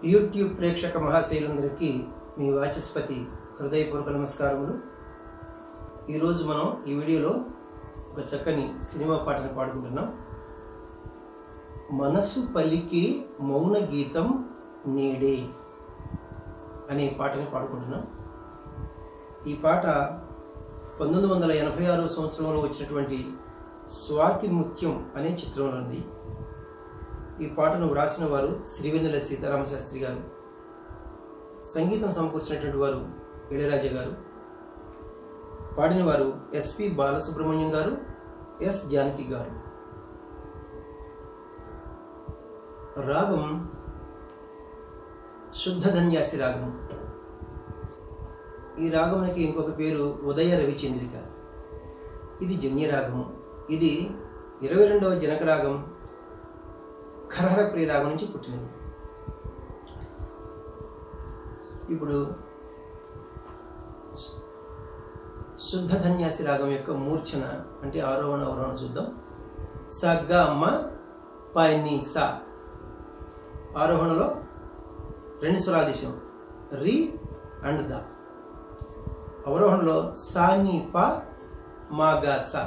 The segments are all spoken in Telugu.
యూట్యూబ్ ప్రేక్షక మహాశైలందరికీ మీ వాచస్పతి హృదయపూర్వక నమస్కారములు ఈరోజు మనం ఈ వీడియోలో ఒక చక్కని సినిమా పాటను పాడుకుంటున్నాం మనసు పలికి మౌన గీతం నేడే అనే పాటని పాడుకుంటున్నాం ఈ పాట పంతొమ్మిది వందల ఎనభై ఆరో సంవత్సరంలో వచ్చినటువంటి స్వాతి ముత్యం అనే చిత్రంలో ఉంది ఈ పాటను వ్రాసిన వారు శ్రీవెన్నెల సీతారామ శాస్త్రి గారు సంగీతం సమకూర్చినటువంటి వారు ఇళయరాజా గారు పాడిన వారు ఎస్పి బాలసుబ్రహ్మణ్యం గారు ఎస్ జానకి గారు రాగం శుద్ధ ధన్యాసి రాగం ఈ రాగమునికి ఇంకొక పేరు ఉదయ రవిచంద్రిక ఇది జన్య రాగము ఇది ఇరవై రెండవ జనక రాగం ఖరహర ప్రియ రాగం నుంచి పుట్టినది ఇప్పుడు శుద్ధ ధన్యాసి రాగం యొక్క మూర్ఛన అంటే ఆరోహణ అవరోహణ చూద్దాం స గ మ ప ని స ఆరోహణలో రెండు స్వరాదేశం రి అండ్ ద అవరోహణలో సా ని ప మా గ స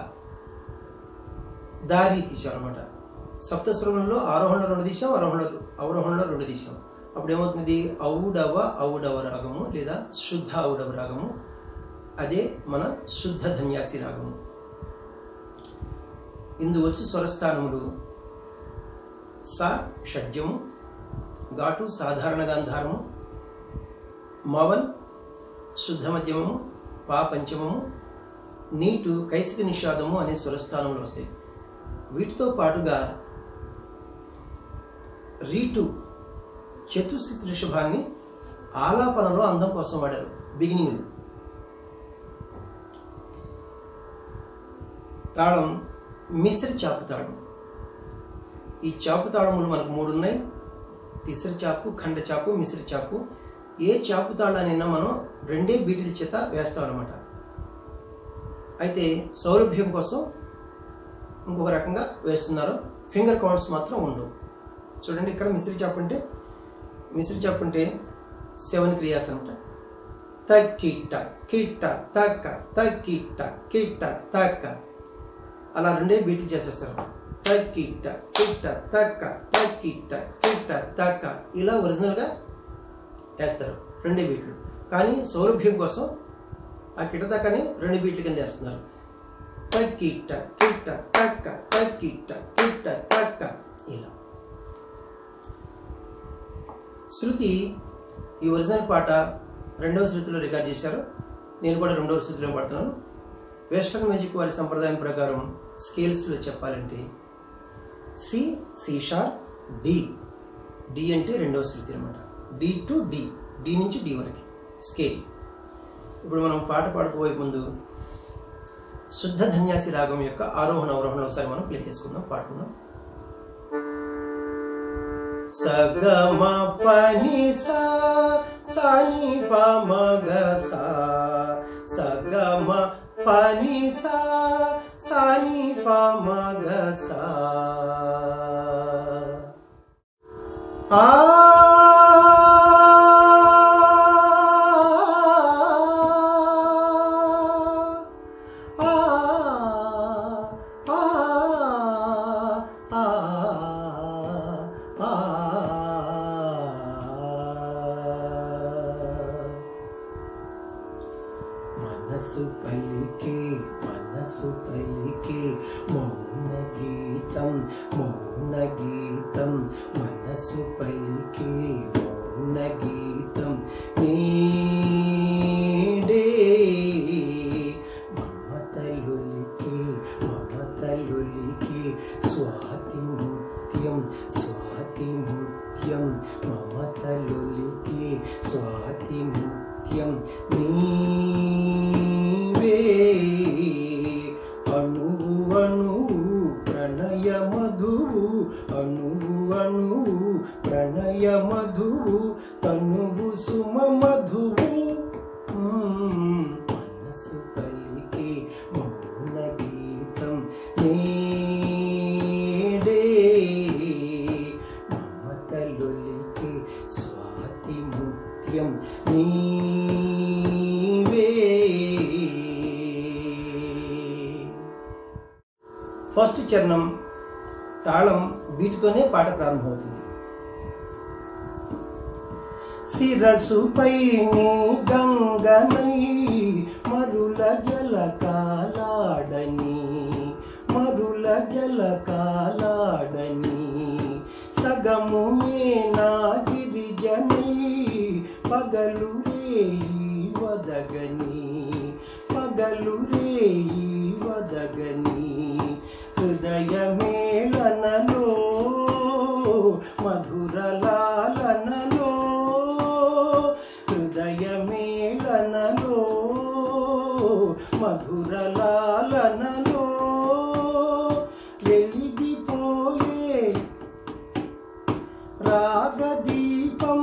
దారి తీసాం అనమాట సప్తస్వరంలో ఆరోహణలో రెండు తీసాం ఆరోహణ అవరోహణలో రెండు తీసాం అప్పుడు ఏమవుతుంది ఔడవ ఔడవ రాగము లేదా శుద్ధ ఔడవ రాగము అదే మన శుద్ధ ధన్యాసి రాగము ఇందు వచ్చి స్వరస్థానములు స షడ్జము ఘాటు సాధారణ గాంధారము మవన్ శుద్ధ మధ్యమము పా పంచమము నీటు కైసిక నిషాదము అనే స్వరస్థానంలో వస్తాయి వీటితో పాటుగా రీటు చతుస్థితి రిషభాన్ని ఆలాపనలో అందం కోసం వాడారు బిగినింగ్లో తాళం మిశ్ర చాపు తాళం ఈ చాపు తాళములు మనకు మూడు ఉన్నాయి తిసర చాపు ఖండ చాపు మిశ్ర చాపు ఏ చాపు తాళానైనా మనం రెండే బీటీల చేత వేస్తాం అనమాట అయితే సౌలభ్యం కోసం ఇంకొక రకంగా వేస్తున్నారు ఫింగర్ కౌంట్స్ మాత్రం ఉండవు చూడండి ఇక్కడ మిశ్రి చాప్ అంటే మిశ్రి చాప్ అంటే సెవెన్ క్రియాస్ అనమాట తక్కిట్ట కిట్ట తక్క తక్కిట్ట కిట్ట తక్క అలా రెండే బీట్లు చేసేస్తారు తక్కిట్ట కిట్ట తక్క తక్కిట్ట కిట్ట తక్క ఇలా ఒరిజినల్గా వేస్తారు రెండే బీట్లు కానీ సౌలభ్యం కోసం ఆ కిట్ట తక్కని రెండు బీట్ల కింద వేస్తున్నారు తక్కిట్ట కిట్ట తక్క తక్కిట్ట కిట్ట తక్క ఇలా శృతి ఈ ఒరిజినల్ పాట రెండవ శృతిలో రికార్డ్ చేశారు నేను కూడా రెండవ శృతిలో పాడుతున్నాను వెస్టర్న్ మ్యూజిక్ వారి సంప్రదాయం ప్రకారం స్కేల్స్లో చెప్పాలంటే C C sharp D D అంటే రెండవ శృతి అనమాట డి టు డి డి నుంచి డి వరకు స్కేల్ ఇప్పుడు మనం పాట పాడుకోబోయే ముందు శుద్ధ ధన్యాసి రాగం యొక్క ఆరోహణ అవరోహణ ఒకసారి మనం ప్లే చేసుకుందాం పాడుకుందాం సగమ పని సా సాని పమగ సా సగమ పని సా సాని పమగ సా ఆ మనసు పలికే మనసు పలికే మౌన గీతం మౌన గీతం మనసు పలికే మౌన గీతం నీడే మమతలులికే మమతలులికే స్వాతి ముత్యం స్వాతి ముత్యం మమతలులికే స్వాతి ముత్యం నీవే అణువు అణువు ప్రణయ మధువు అణువు అణువు ప్రణయ మధువు తనువు సుమ మధువు మ్మ్. మనసు పలికే మౌన గీతం నేడే మమతలులికే స్వా నిత్యం నీవే ఫస్ట్ చరణం తాళం వీటితోనే పాట ప్రారంభమవుతుంది శిరసుపై నీ గంగనై మరుల జల కాలాడని మరుల జల కాలాడని సగము మేనా గిరిజనై పగలు రేయి వదగని పగలు రేయి వదగని హృదయ మేళనలో మధుర లాలనలో హృదయ మేళనలో మధుర లాలనలో వెలిగిపోయే రాగదీపం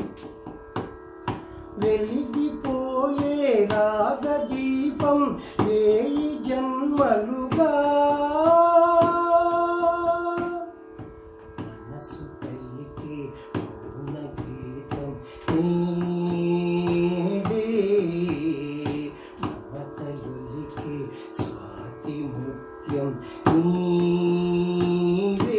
వెలిగిపోయే రాగదీపం వేయి జన్మలుగా మనసు పలికే మౌన గీతం నీడే మమతలులికే స్వాతి ముత్యం నీవే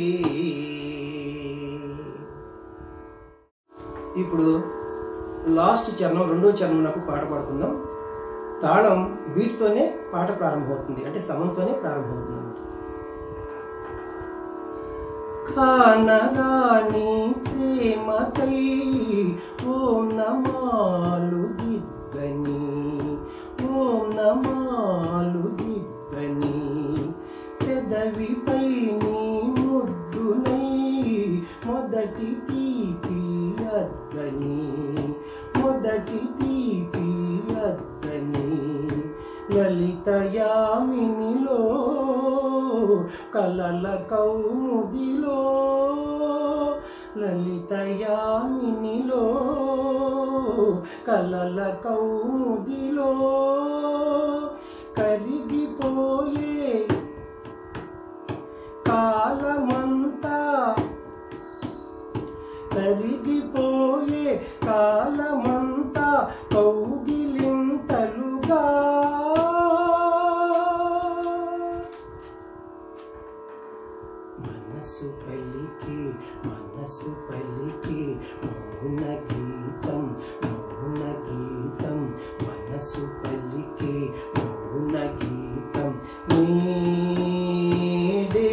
ఇప్పుడు లాస్ట్ చరణం రెండో చరణం నాకు పాట పాడుకుందాం తాళం బీట్తోనే పాట ప్రారంభమవుతుంది అంటే సమంతోనే ప్రారంభమవుతుంది అన్నమాట కానరాని ప్రేమకై ఓం నమాలు దిద్దని ఓం నమాలు దిద్దని పెదవిపై నీ ముద్దునై మొదటి తీపి అద్దని మొదటి తీపి అద్దని లలితయామినిలో కలల కౌముదిలో లలితయామినిలో కలల కౌముదిలో కరిగిపోయే కాలమంతా కరిగిపోయే కాలమంతా కౌగిలింతలుగా మనసు పలికి మనసు పలికి మౌన గీతం మౌన గీతం మనసు పలికి మౌన గీతం నీడే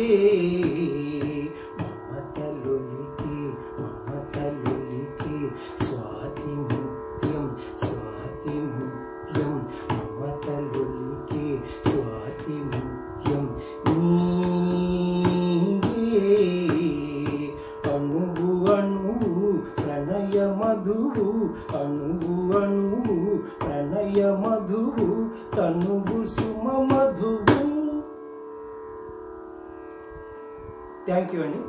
మమతలులికి మమతలులికి స్వాతి ముత్యం స్వాతి ముత్యం మమతలులికి స్వాతి ముత్యం నీవే అణువు అణువు ప్రణయ మధువు అణువు అణువు ప్రణయ మధువు తనువు సుమ మధువు థ్యాంక్ యూ అండి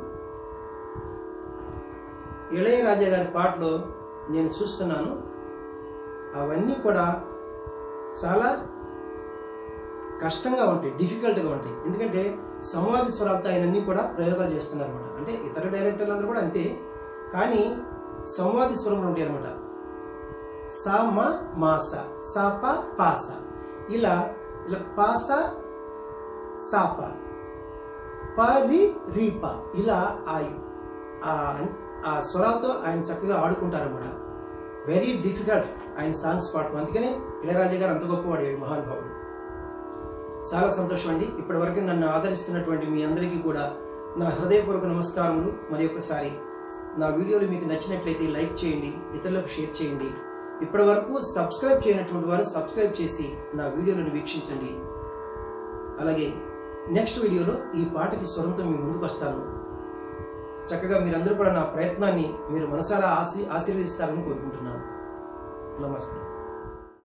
ఇళయరాజా గారి పాటలో నేను చూస్తున్నాను అవన్నీ కూడా చాలా కష్టంగా ఉంటాయి డిఫికల్ట్గా ఉంటాయి ఎందుకంటే సంవాది స్వరాలతో ఆయన అన్ని కూడా ప్రయోగాలు చేస్తున్నారు అనమాట అంటే ఇతర డైరెక్టర్లు అందరూ కూడా అంతే కానీ సంవాది స్వరములు ఉంటాయి అనమాట సా మా మాస సా ప పాస ఇలా ఇలా పాస సాప పరి రీప ఇలా ఆ ఆ- ఆ స్వరాలతో ఆయన చక్కగా ఆడుకుంటారన్నమాట వెరీ డిఫికల్ట్ ఆయన సాంగ్స్ పాడటం అందుకనే ఇళయరాజా గారు అంత గొప్పవాడు ఈ మహానుభావుడు చాలా సంతోషం అండి ఇప్పటి వరకు నన్ను ఆదరిస్తున్నటువంటి మీ అందరికీ కూడా నా హృదయపూర్వక నమస్కారములు మరి ఒకసారి నా వీడియోలు మీకు నచ్చినట్లయితే లైక్ చేయండి ఇతరులకు షేర్ చేయండి ఇప్పటి వరకు సబ్స్క్రైబ్ చేయనటువంటి వారు సబ్స్క్రైబ్ చేసి నా వీడియోలను వీక్షించండి అలాగే నెక్స్ట్ వీడియోలో ఈ పాటకి స్వరంతో మీ ముందుకు వస్తాను చక్కగా మీరందరూ కూడా నా ప్రయత్నాన్ని మీరు మనసారా ఆశీ ఆశీర్వదిస్తారని కోరుకుంటున్నాను నమస్తే